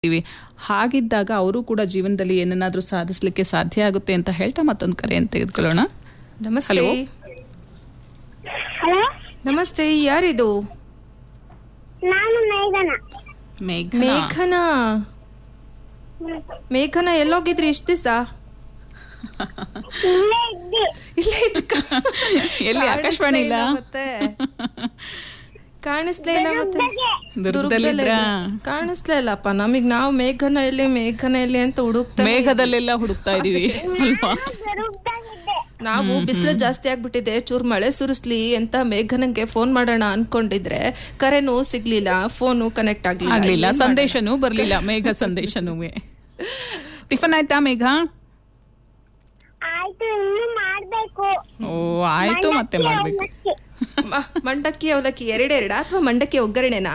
ಇರ್ತೀವಿ ಹಾಗಿದ್ದಾಗ ಅವರು ಕೂಡ ಜೀವನದಲ್ಲಿ ಏನನ್ನಾದ್ರೂ ಸಾಧಿಸ್ಲಿಕ್ಕೆ ಸಾಧ್ಯ ಆಗುತ್ತೆ ಅಂತ ಹೇಳ್ತಾ ಮತ್ತೊಂದು ಕರೆಯನ್ನು ತೆಗೆದುಕೊಳ್ಳೋಣ ನಮಸ್ತೆ Hello. ಹಲೋ ನಮಸ್ತೆ ಯಾರಿದು ನಾನು ಮೇಘನ ಮೇಘ ಮೇಘನ ಮೇಘನ ಎಲ್ಲೋಗಿದ್ರಿ ಇಷ್ಟ ದಿವಸ ಇಲ್ಲೇ ಇದ್ದಿ ಇಲ್ಲೇ ಇದ್ಕ ಎಲ್ಲಿ ಆಕಾಶವಾಣಿ ಇಲ್ಲ ಮತ್ತೆ ಕಾಣಿಸ್ಲೇ ಇಲ್ಲ ಮತ್ತೆ ದುರ್ಗದಲ್ಲಿದ್ರ ಕಾಣಿಸ್ಲೇ ಇಲ್ಲಪ್ಪ ನಮಗ್ ನಾವು ಮೇಘನ ಎಲ್ಲಿ ಮೇಘನ ಎಲ್ಲಿ ಅಂತ ಹುಡುಕ್ತಾ ಮೇಘದಲ್ಲೆಲ್ಲ ಹುಡುಕ್ತಾ ಇದೀವಿ ಅಲ್ವಾ ದುರ್ಗದಾಗಿದ್ದೆ ನಾವು ಬಿಸಿಲು ಜಾಸ್ತಿ ಆಗ್ಬಿಟ್ಟಿದೆ ಚೂರ್ ಮಳೆ ಸುರಿಸ್ಲಿ ಅಂತ ಮೇಘನಂಗೆ ಫೋನ್ ಮಾಡೋಣ ಅನ್ಕೊಂಡಿದ್ರೆ ಕರೆನೂ ಸಿಗ್ಲಿಲ್ಲ ಫೋನು ಕನೆಕ್ಟ್ ಆಗ್ಲಿಲ್ಲ ಆಗ್ಲಿಲ್ಲ ಏನ್ ಮಾಡೋಣ? ಸಂದೇಶನೂ ಬರ್ಲಿಲ್ಲ ಮೇಘ ಸಂದೇಶನೂ ಟಿಫನ್ ಆಯ್ತಾ ಮೇಘ ಆಯ್ತು ಇನ್ನು ಮಾಡ್ಬೇಕು ಓ ಆಯ್ತು ಮತ್ತೆ ಮಾಡ್ಬೇಕು ಅವಲಕ್ಕಿ. ಮ- ಮಂಡಕ್ಕಿ ಅವಲಕ್ಕಿ ಎರಡೆರಡ ಅಥವಾ ಮಂಡಕ್ಕಿ ಒಗ್ಗರಣೆನಾ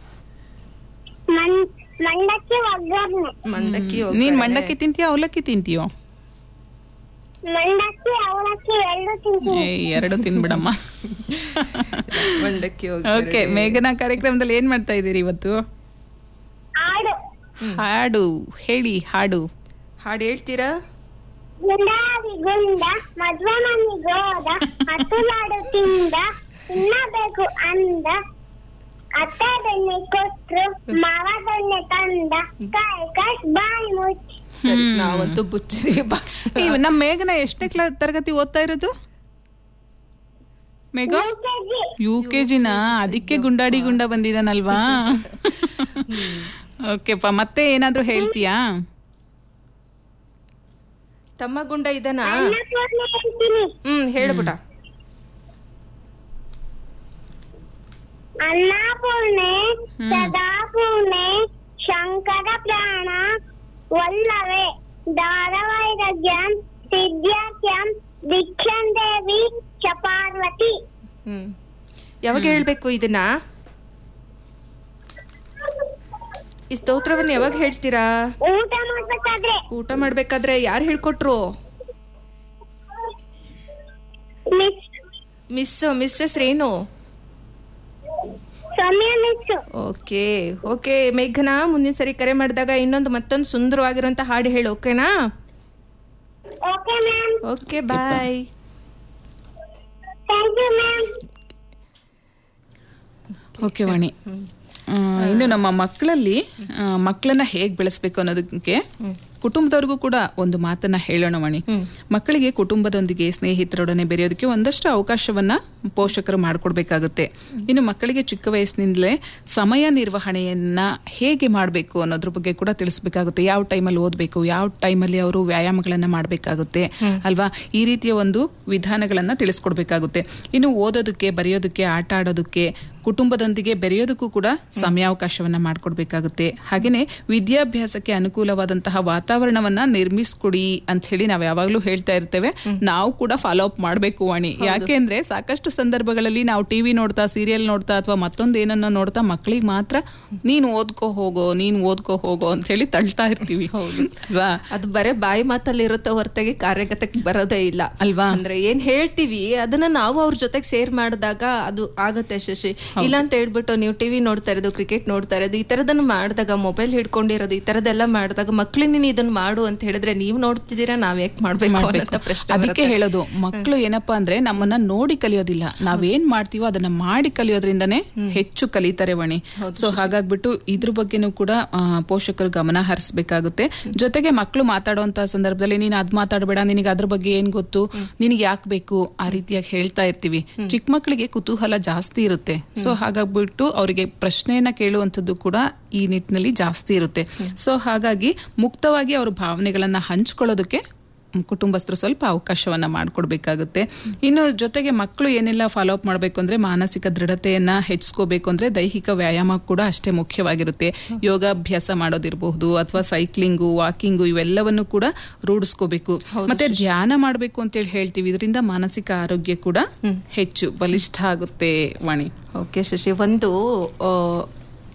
ಮಂ- ಮಂಡಕ್ಕಿ ಒಗ್ಗರಣೆ ಮಂಡಕ್ಕಿ ನೀನ್ ಒಗ್ಗರಣೆ. ಮಂಡಕ್ಕಿ ತಿಂತೀಯೋ ಅವಲಕ್ಕಿ ತಿಂತೀಯೋ ಮಂಡಕ್ಕಿ ಅವಲಕ್ಕಿ ಎರಡು ತಿಂತೀನಿ ಏ ಎರಡು ತಿನ್ಬಿಡಮ್ಮ ಮಂಡಕ್ಕಿ ಓಕೆ ಒಗ್ಗರಣೆ ಮೇಘನ ಕಾರ್ಯಕ್ರಮದಲ್ಲಿ ಏನ್ ಮಾಡ್ತಾ ಇದ್ದೀರಿ ಇವತ್ತು ಆಡು ಹಾಡು ಹೇಳಿ ಹಾಡು ಹಾಡು ಹೇಳ್ತೀರಾ ಗುಂಡಾವಿ ಗುಂಡ ಮದ್ವೆ ಮನೆಗೋದ ಹತ್ತುಲಾಡು ತಿಂದ ತಿನ್ನಬೇಕು ಅಂದ ಅತ್ತೆ ಬೆಣ್ಣೆ ಕೊಟ್ರು ಮಾವ ಬೆಣ್ಣೆ ತಂದ ಕಾಯಿ ಕಟ್ ಬಾಯಿ ಮುಚ್ಚಿ ಸರಿ ನಾವಂತೂ ಬುಚ್ಚಿದೀವಿ ಬಾ ಈ ನಮ್ ಮೇಘನ ಎಷ್ಟನೇ ಕ್ಲಾ ತರಗತಿ ಓದ್ತಾ ಇರೋದು ಮೇಘ ಕೆಜಿ ಯು ಕೆ ಜಿನ ಅದಕ್ಕೆ ಗುಂಡಾಡಿ ಗುಂಡ ಬಂದಿದಾನಲ್ವಾ ಓಕೆಪ್ಪ ಮತ್ತೆ ಏನಾದ್ರೂ ಹೇಳ್ತೀಯಾ ತಮ್ಮ ಗುಂಡ ಇದನಾ ಅನ್ನಪೂರ್ಣೆ ಹೇಳ್ತೀನಿ ಹ್ಮ್ ಹೇಳ್ಬಿಟ ಅನ್ನಪೂರ್ಣೆ ಸದಾಪೂರ್ಣೆ ಶಂಕರ ಪ್ರಾಣ ವಲ್ಲವೇ ದಾರವೈರಗ್ಯಂ ಸಿದ್ಧಾಖ್ಯಂ ದೀಕ್ಷನ್ ದೇವಿ ಚ ಪಾರ್ವತಿ ಹ್ಮ್ ಯಾವಾಗ ಹೇಳ್ಬೇಕು ಇದನ್ನ ಈ ಸ್ತೋತ್ರವನ್ನ ಯಾವಾಗ ಹೇಳ್ತೀರಾ ಊಟ ಮಾಡ್ಬೇಕಾದ್ರೆ ಊಟ ಮಾಡ್ಬೇಕಾದ್ರೆ ಯಾರು ಹೇಳ್ಕೊಟ್ರು ಮಿಸ್ ಮಿಸ್ ಮಿಸ್ ಹೆಸ್ರೇನು ಸೌಮ್ಯ ಮಿಸ್ ಓಕೆ ಓಕೆ ಮೇಘನಾ ಮುಂದಿನ ಸರಿ ಕರೆ ಮಾಡಿದಾಗ ಇನ್ನೊಂದು ಮತ್ತೊಂದು ಸುಂದರವಾಗಿರುವಂತ ಹಾಡು ಹೇಳು ಓಕೆನಾ okay ma'am okay bye thank you ma'am okay Vani ಆ, ಇನ್ನು ನಮ್ಮ ಮಕ್ಕಳಲ್ಲಿ ಆ, ಮಕ್ಕಳನ್ನ ಹೇಗ್ ಬೆಳೆಸ್ಬೇಕು ಅನ್ನೋದಕ್ಕೆ ಕುಟುಂಬದವ್ರಿಗೂ ಕೂಡ ಒಂದು ಮಾತನ್ನ ಹೇಳೋಣ ವಾಣಿ ಮಕ್ಕಳಿಗೆ ಕುಟುಂಬದೊಂದಿಗೆ ಸ್ನೇಹಿತರೊಡನೆ ಬೆರೆಯೋದಕ್ಕೆ ಒಂದಷ್ಟು ಅವಕಾಶವನ್ನ ಪೋಷಕರು ಮಾಡಿಕೊಡ್ಬೇಕಾಗುತ್ತೆ ಇನ್ನು ಮಕ್ಕಳಿಗೆ ಚಿಕ್ಕ ವಯಸ್ಸಿನಿಂದಲೇ ಸಮಯ ನಿರ್ವಹಣೆಯನ್ನ ಹೇಗೆ ಮಾಡಬೇಕು ಅನ್ನೋದ್ರ ಬಗ್ಗೆ ಕೂಡ ತಿಳಿಸ್ಬೇಕಾಗುತ್ತೆ ಯಾವ ಟೈಮಲ್ಲಿ ಓದಬೇಕು ಯಾವ ಟೈಮಲ್ಲಿ ಅವರು ವ್ಯಾಯಾಮಗಳನ್ನ ಮಾಡಬೇಕಾಗುತ್ತೆ ಅಲ್ವಾ ಈ ರೀತಿಯ ಒಂದು ವಿಧಾನಗಳನ್ನ ತಿಳಿಸ್ಕೊಡ್ಬೇಕಾಗುತ್ತೆ ಇನ್ನು ಓದೋದಕ್ಕೆ ಬರೆಯೋದಕ್ಕೆ ಆಟ ಆಡೋದಕ್ಕೆ ಕುಟುಂಬದೊಂದಿಗೆ ಬೆರೆಯೋದಕ್ಕೂ ಕೂಡ ಸಮಯಾವಕಾಶವನ್ನ ಮಾಡಿಕೊಡ್ಬೇಕಾಗುತ್ತೆ ಹಾಗೇನೆ ವಿದ್ಯಾಭ್ಯಾಸಕ್ಕೆ ಅನುಕೂಲವಾದಂತಹ ವಾತಾವರಣವನ್ನ ನಿರ್ಮಿಸ್ಕೊಡಿ ಅಂತ ಹೇಳಿ ನಾವು ಯಾವಾಗ್ಲೂ ಹೇಳ್ತಾ ಇರ್ತೇವೆ ನಾವು ಕೂಡ ಫಾಲೋ ಅಪ್ ಮಾಡಬೇಕು ವಾಣಿ ಯಾಕೆಂದ್ರೆ ಸಾಕಷ್ಟು ಸಂದರ್ಭಗಳಲ್ಲಿ ನಾವು ಟಿವಿ ನೋಡ್ತಾ ಸೀರಿಯಲ್ ನೋಡ್ತಾ ಅಥವಾ ಮತ್ತೊಂದು ಏನನ್ನ ನೋಡ್ತಾ ಮಕ್ಕಳಿಗೆ ಮಾತ್ರ ನೀನು ಓದ್ಕೋ ಹೋಗೋ ನೀನು ಓದ್ಕೋ ಹೋಗೋ ಅಂತ ಹೇಳಿ ತಳ್ತಾ ಇರ್ತೀವಿ ಅಲ್ವಾ ಅದು ಬರೇ ಬಾಯಿ ಮಾತಲ್ಲಿ ಇರುತ್ತೆ ಹೊರತಾಗಿ ಕಾರ್ಯಗತಕ್ಕೆ ಬರೋದೇ ಇಲ್ಲ ಅಲ್ವಾ ಅಂದ್ರೆ ಏನ್ ಹೇಳ್ತೀವಿ ಅದನ್ನ ನಾವು ಅವ್ರ ಜೊತೆಗೆ ಸೇರ್ ಮಾಡಿದಾಗ ಅದು ಆಗತ್ತೆ ಶಶಿ ಇಲ್ಲ ಅಂತ ಹೇಳ್ಬಿಟ್ಟು ನೀವು ಟಿವಿ ನೋಡ್ತಾ ಇರೋದು ಕ್ರಿಕೆಟ್ ನೋಡ್ತಾ ಇರೋದು ಈ ತರದನ್ನ ಮಾಡಿದಾಗ ಮೊಬೈಲ್ ಹಿಡ್ಕೊಂಡಿರೋದು ಈ ತರದೆಲ್ಲ ಮಾಡಿದಾಗ ಮಕ್ಳಿಗೆ ನೀನು ಇದನ್ನ ಮಾಡು ಅಂತ ಹೇಳಿದ್ರೆ ನೀವು ನೋಡ್ತಿದ್ದೀರಾ ನಾವ್ ಯಾಕೆ ಮಾಡ್ಬೇಕು ಅನ್ನೋ ಪ್ರಶ್ನೆ ಅದಕ್ಕೆ ಬರುತ್ತೆ. ಹೇಳೋದು ಮಕ್ಕಳು ಏನಪ್ಪಾ ಅಂದ್ರೆ ನಮ್ಮನ್ನ ನೋಡಿ ಕಲಿಯೋದಿಲ್ಲ ನಾವೇನ್ ಮಾಡ್ತೀವೋ ಅದನ್ನ ಮಾಡಿ ಕಲಿಯೋದ್ರಿಂದನೇ ಹೆಚ್ಚು ಕಲಿತಾರೆ ವಣಿ ಸೊ ಹಾಗಾಗ್ಬಿಟ್ಟು ಇದ್ರ ಬಗ್ಗೆನೂ ಕೂಡ ಆ, ಪೋಷಕರು ಗಮನ ಹರಿಸ್ಬೇಕಾಗುತ್ತೆ ಜೊತೆಗೆ ಮಕ್ಕಳು ಮಾತಾಡುವಂತ ಸಂದರ್ಭದಲ್ಲಿ ನೀನ್ ಅದ್ ಮಾತಾಡಬೇಡ ನಿನಗೆ ಅದ್ರ ಬಗ್ಗೆ ಏನ್ ಗೊತ್ತು ನಿನಗೆ ಯಾಕೆ ಬೇಕು ಆ ರೀತಿಯಾಗಿ ಹೇಳ್ತಾ ಇರ್ತೀವಿ ಚಿಕ್ಕ ಮಕ್ಕಳಿಗೆ ಕುತೂಹಲ ಜಾಸ್ತಿ ಇರುತ್ತೆ ಸೊ ಹಾಗಾಗ್ಬಿಟ್ಟು ಅವರಿಗೆ ಪ್ರಶ್ನೆಯನ್ನ ಕೇಳುವಂಥದ್ದು ಕೂಡ ಈ ನಿಟ್ಟಿನಲ್ಲಿ ಜಾಸ್ತಿ ಇರುತ್ತೆ ಸೊ ಹಾಗಾಗಿ ಮುಕ್ತವಾಗಿ ಅವ್ರ ಭಾವನೆಗಳನ್ನ ಹಂಚ್ಕೊಳ್ಳೋದಕ್ಕೆ ಮ್, ಕುಟುಂಬಸ್ಥರು ಸ್ವಲ್ಪ ಅವಕಾಶವನ್ನ ಮಾಡಿಕೊಡ್ಬೇಕಾಗುತ್ತೆ ಇನ್ನು ಜೊತೆಗೆ ಮಕ್ಕಳು ಏನೆಲ್ಲ ಫಾಲೋ ಅಪ್ ಮಾಡಬೇಕು ಅಂದ್ರೆ ಮಾನಸಿಕ ದೃಢತೆಯನ್ನ ಹೆಚ್ಚಿಸ್ಕೋಬೇಕು ಅಂದ್ರೆ ದೈಹಿಕ ವ್ಯಾಯಾಮ ಕೂಡ ಅಷ್ಟೇ ಮುಖ್ಯವಾಗಿರುತ್ತೆ ಯೋಗಾಭ್ಯಾಸ ಮಾಡೋದಿರಬಹುದು ಅಥವಾ ಸೈಕ್ಲಿಂಗು ವಾಕಿಂಗು ಇವೆಲ್ಲವನ್ನು ಕೂಡ ರೂಢಿಸ್ಕೋಬೇಕು ಮತ್ತೆ ಧ್ಯಾನ ಮಾಡಬೇಕು ಅಂತೇಳಿ ಹೇಳ್ತೀವಿ ಇದರಿಂದ ಮಾನಸಿಕ ಆರೋಗ್ಯ ಕೂಡ ಹೆಚ್ಚು ಬಲಿಷ್ಠ ಆಗುತ್ತೆ ವಾಣಿ ಓಕೆ ಶಶಿ ಒಂದು ಆ,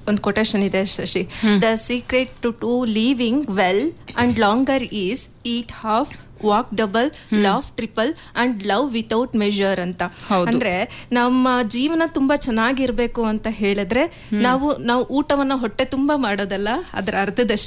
ಒಂದು ಕೊಟೇಶನ್ ಇದೆ Shashi the secret to to living well and longer is eat half walk double laugh triple and love without measure ಅಂತ ಹೌದು. ಅಂದ್ರೆ ನಮ್ಮ ಜೀವನ ತುಂಬಾ ಚೆನ್ನಾಗಿರ್ಬೇಕು ಅಂತ ಹೇಳಿದ್ರೆ ನಾವು ನಾವು ಊಟವನ್ನ ಹೊಟ್ಟೆ ತುಂಬಾ ಮಾಡೋದಲ್ಲ ಅದರ ಅರ್ಧದಷ್ಟು